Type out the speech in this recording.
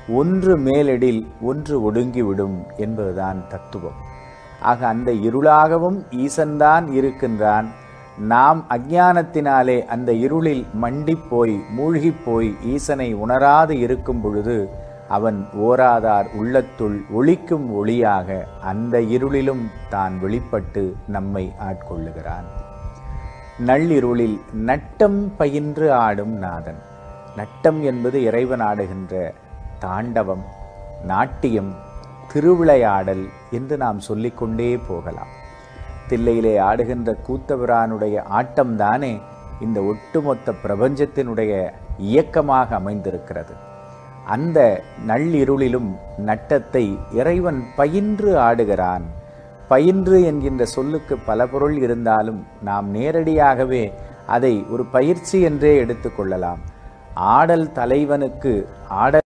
ஒன்று மேலெடில் ஒன்று ஒடுங்கிவிடும் என்பதுதான் தத்துவம் ஆக அந்த இருளாகவும் ஈசன்தான் இருக்கின்றான் நாம் அஞ்ஞானத்தினாலே அந்த இருளில் மண்டிப் போய் மூழ்கிப் போய் ஈசனை உணராது இருக்கும் பொழுது அவன் ஓராதார் உள்ளத்துள் ஒளிக்கும் ஒளியாக அந்த இருளிலும் தான் வெளிப்பட்டு நம்மை ஆட்கொள்ளுகிறான் நள்ளிருளில் நட்டம் பயின்று ஆடும் நாதன் நட்டம் என்பது இறைவன் ஆடுகின்ற தாண்டவம் நாட்டியம் திருவிளையாடல் என்று நாம் சொல்லிக்கொண்டே போகலாம் தில்லையிலே ஆடுகின்ற கூத்தபிரானுடைய ஆட்டம்தானே இந்த ஒட்டுமொத்த பிரபஞ்சத்தினுடைய இயக்கமாக அமைந்திருக்கிறது அந்த நள்ளிருளிலும் நட்டத்தை இறைவன் பயின்று ஆடுகிறான் பயின்று என்கின்ற சொல்லுக்கு பல பொருள் இருந்தாலும் நாம் நேரடியாகவே அதை ஒரு பயிற்சி என்றே எடுத்துக்கொள்ளலாம் ஆடல் தலைவனுக்கு ஆடல்